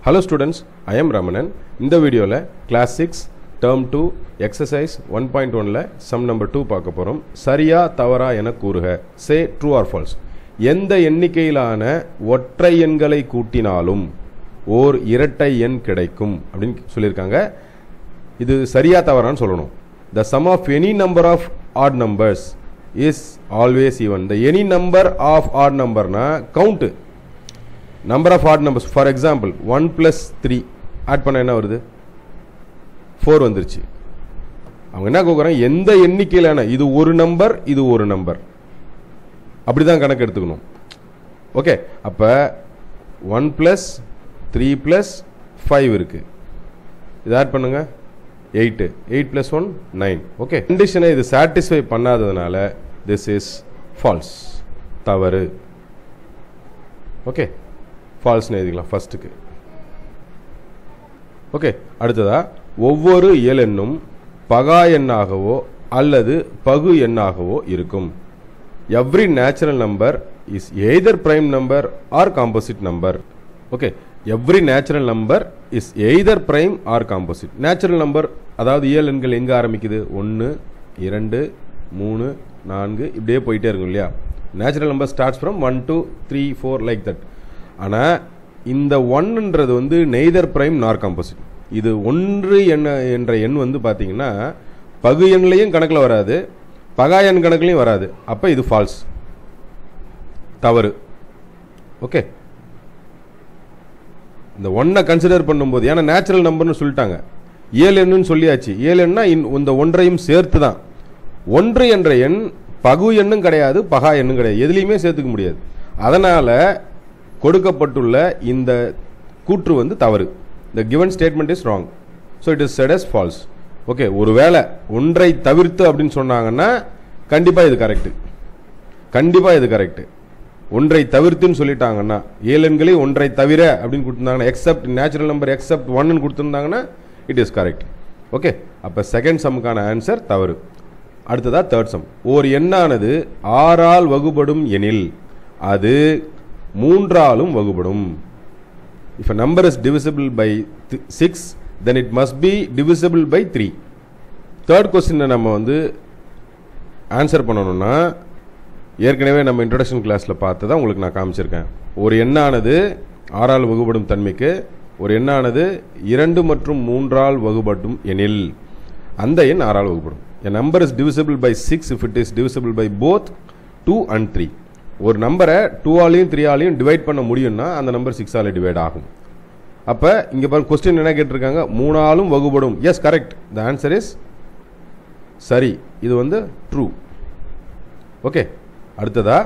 hello students I am Ramanan இந்த வீடியோவில் class six term two exercise one point ஒனில் sum number two பார்க்க போகிறோம் சரியா தவறா என கூறுக சே ட்ரூ ஆர் ஃபால்ஸ் எந்த எண்ணிக்கையிலான ஒற்றை எண்களை கூட்டினாலும் ஓர் இரட்டை எண் கிடைக்கும் அப்படின்னு சொல்லியிருக்காங்க இது சரியா தவறான்னு சொல்லணும் the sum of any number of odd numbers is always even the any number of odd நம்பர்னா count number of odd numbers for example one plus three add பண்ண என்ன வருது ஃபோர் வந்துருச்சு அவங்க என்ன கேட்குறாங்க எந்த எண்ணிக்கையிலான இது ஒரு நம்பர் இது ஒரு நம்பர் அப்படி தான் கணக்கு எடுத்துக்கணும் ஓகே அப்போ one plus three plus five இருக்குது இது ஆட் பண்ணுங்க eight eight plus one nine okay கண்டிஷனை இது சாட்டிஸ்ஃபை பண்ணாததுனால திஸ் இஸ் ஃபால்ஸ் தவறு ஓகே ஃபால்ஸ்னு எழுதிக்கலாம் ஃபர்ஸ்ட்டுக்கு ஓகே அடுத்ததா ஒவ்வொரு இயலெண்ணும் பகா எண்ணாகவோ அல்லது பகு எண்ணாகவோ இருக்கும் every natural number is either prime number or composite number okay every natural number is either prime or composite natural number அதாவது இயல் எண்கள் எங்கே ஆரம்பிக்குது ஒன்று இரண்டு மூணு நான்கு இப்படியே போயிட்டே இருக்கும் இல்லையா natural number starts from one two three four like that ஆனால் இந்த ஒன்ன்றது வந்து நெய்தர் பிரைம் நார் காம்போசிட் இது ஒன்று என்ன என்ற எண் வந்து பார்த்தீங்கன்னா பகு எண்லையும் கணக்கில் வராது பகா எண் கணக்குலையும் வராது அப்போ இது ஃபால்ஸ் தவறு ஓகே இந்த ஒன்றை கன்சிடர் பண்ணும்போது ஏன்னா நேச்சுரல் நம்பர்னு சொல்லிட்டாங்க ஏழு எண்ணுன்னு சொல்லியாச்சு ஏழு எண்ணா இந்த ஒன்றையும் சேர்த்து தான் ஒன்று என்ற எண் பகு எண்ணும் கிடையாது பகா எண்ணும் கிடையாது எதுலேயுமே சேர்த்துக்க முடியாது அதனால் கொடுக்கப்பட்டுள்ள இந்த கூற்று வந்து தவறு the given statement is wrong so it is set as false okay ஒருவேளை ஒன்றை தவிர்த்து அப்படின்னு சொன்னாங்கன்னா கண்டிப்பாக இது கரெக்டு கண்டிப்பாக இது கரெக்டு ஒன்றை தவிர்த்துன்னு சொல்லிட்டாங்கன்னா ஏழெண்களே ஒன்றை தவிர அப்படின்னு கொடுத்துருந்தாங்கன்னா எக்ஸப்ட் நேச்சுரல் நம்பர் எக்ஸப்ட் ஒன்னு கொடுத்துருந்தாங்கன்னா இட் இஸ் கரெக்ட் ஓகே அப்போ செகண்ட் சம்முக்கான ஆன்சர் தவறு அடுத்ததா தேர்ட் சம் ஓர் எண்ணானது ஆறால் வகுபடும் எனில் அது மூன்றாலும் வகுபடும் if a number is divisible by th- 6 then it must be divisible by 3 third கொஸ்டினை நம்ம வந்து ஆன்சர் பண்ணணும்னா ஏற்கனவே நம்ம இன்ட்ரடக்ஷன் கிளாஸில் பார்த்து தான் உங்களுக்கு நான் காமிச்சிருக்கேன் ஒரு எண்ணானது ஆறால் வகுபடும் தன்மைக்கு ஒரு எண்ணானது இரண்டு மற்றும் மூன்றால் வகுபடும் எனில் அந்த எண் ஆறால் வகுப்படும் a number is divisible by 6 if it is divisible by both 2 and 3 ஒரு நம்பரை டூவாலையும் த்ரீயாலையும் டிவைட் பண்ண முடியும்னா அந்த நம்பர் சிக்ஸால் டிவைட் ஆகும் அப்போ இங்கே பாருங்க கொஸ்டின் என்ன கேட்டிருக்காங்க மூணாலும் வகுபடும் yes correct the answer is சரி இது வந்து ட்ரூ ஓகே அடுத்ததா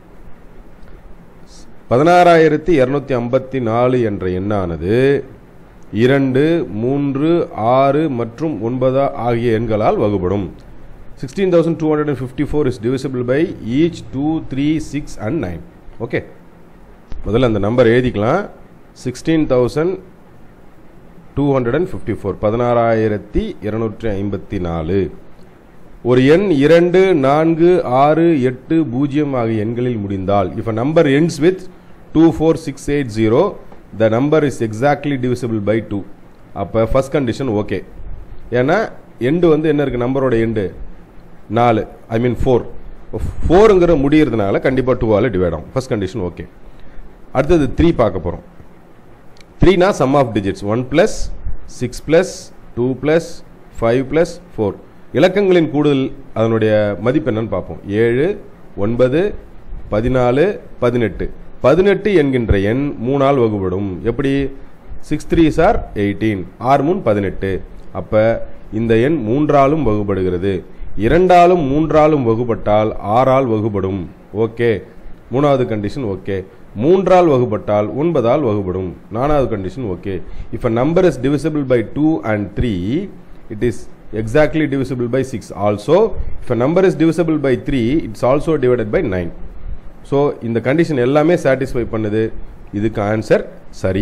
பதினாறாயிரத்தி இரநூத்தி ஐம்பத்தி நாலு என்ற எண்ணானது இரண்டு மூன்று ஆறு மற்றும் ஒன்பதா ஆகிய எண்களால் வகுபடும் sixteen thousand two hundred and fifty four is divisible by each two three six and nine okay முதல்ல அந்த நம்பர் எழுதிக்கலாம் sixteen thousand two hundred and fifty four பதினாறாயிரத்தி இருநூற்றி ஐம்பத்தி நாலு ஒரு எண் இரண்டு நான்கு ஆறு எட்டு பூஜ்ஜியம் ஆகிய எண்களில் முடிந்தால் if a number ends with two four six eight zero the number is exactly divisible by two அப்போ ஃபர்ஸ்ட் கண்டிஷன் ஓகே ஏன்னா எண்டு வந்து என்ன இருக்குது நம்பரோட எண்டு நாலு ஐ மீன் ஃபோர் ஃபோருங்கிற முடியறதுனால கண்டிப்பாக டூவால் டிவைட் ஆகும் ஃபர்ஸ்ட் கண்டிஷன் ஓகே அடுத்தது த்ரீ பார்க்க போகிறோம் த்ரீனா sum of digits one plus six plus two plus five plus four இலக்கங்களின் கூடுதல் அதனுடைய மதிப்பு என்னன்னு பார்ப்போம் ஏழு ஒன்பது பதினாலு பதினெட்டு பதினெட்டு என்கின்ற எண் மூணால் வகுப்படும் எப்படி சிக்ஸ் த்ரீ சார் எயிட்டீன் ஆறு மூணு பதினெட்டு அப்போ இந்த எண் மூன்றாலும் வகுப்படுகிறது இரண்டாலும் மூன்றாலும் வகுப்பட்டால் ஆறால் வகுப்படும் ஓகே மூணாவது கண்டிஷன் ஓகே மூன்றால் வகுப்பட்டால் ஒன்பதால் வகுப்படும் நாலாவது condition okay if a number is divisible by two and three it is exactly divisible by six also if a number is divisible by three it's also divided by nine so இந்த condition எல்லாமே satisfy பண்ணுது இதுக்கு answer சரி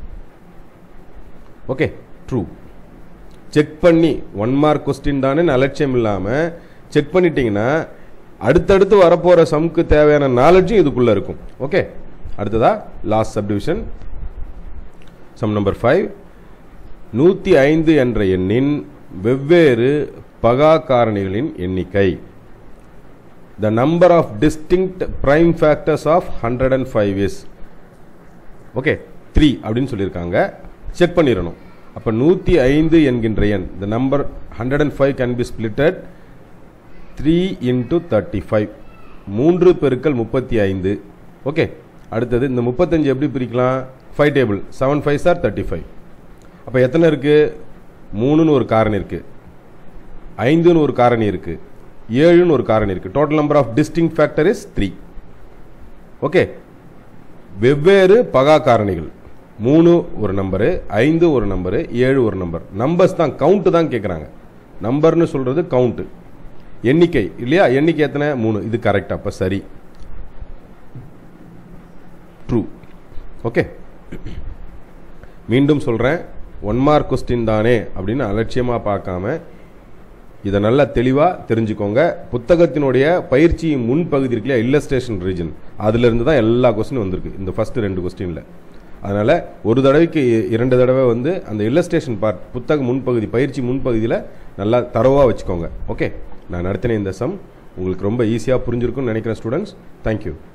okay true check பண்ணி one mark question தானே அலட்சியம் இல்லாமல் check பண்ணிட்டீங்கன்னா அடுத்தடுத்து வரப்போகிற சம்க்கு தேவையான நாலேஜும் இதுக்குள்ளே இருக்கும் ஓகே அடுத்ததா last subdivision sum number five நூற்றி ஐந்து என்ற எண்ணின் வெவ்வேறு பகா காரணிகளின் எண்ணிக்கை the number of distinct prime factors of hundred and five is okay three அப்படின்னு சொல்லியிருக்காங்க செக் பண்ணிடணும் அப்போ நூற்றி ஐந்து என்கின்ற எண் the number hundred and five can be splitted three into thirty five மூன்று பெருக்கல் முப்பத்தி ஐந்து ஓகே அடுத்தது இந்த முப்பத்தஞ்சு எப்படி பிரிக்கலாம் five table seven five sir thirty five அப்போ எத்தனை இருக்குது மூணுன்னு ஒரு காரணி இருக்குது ஐந்துன்னு ஒரு காரணி இருக்குது ஏழுன்னு ஒரு காரணி இருக்குது total number of distinct factor is three okay வெவ்வேறு பகா காரணிகள் மூணு ஒரு நம்பரு ஐந்து ஒரு நம்பரு ஏழு ஒரு நம்பர் நம்பர்ஸ் தான் கவுண்ட் தான் கேட்குறாங்க நம்பர்னு சொல்கிறது கவுண்ட்டு எண்ணிக்கை இல்லையா எண்ணிக்கை எத்தனை மூணு இது கரெக்ட் அப்போ சரி ட்ரூ ஓகே மீண்டும் சொல்கிறேன் ஒன் மார்க் கொஸ்டின் தானே அப்படின்னு அலட்சியமாக பார்க்காம இதை நல்லா தெளிவாக தெரிஞ்சுக்கோங்க புத்தகத்தினுடைய பயிற்சி முன்பகுதி இருக்கு இல்லையா இல்லஸ்ட்ரேஷன் ரீஜன் அதுலேருந்து தான் எல்லா கொஸ்டினும் வந்திருக்கு இந்த ஃபஸ்ட்டு ரெண்டு கொஸ்டினில் அதனால் ஒரு தடவைக்கு இ- இரண்டு தடவை வந்து அந்த இல்லஸ்ட்ரேஷன் பார்ட் புத்தக முன்பகுதி பயிற்சி முன்பகுதியில் நல்லா தரவாக வச்சுக்கோங்க ஓகே நான் நடத்தின இந்த சம் உங்களுக்கு ரொம்ப ஈஸியாக புரிஞ்சிருக்கும்னு நினைக்கிறேன் ஸ்டூடெண்ட்ஸ் தேங்க்யூ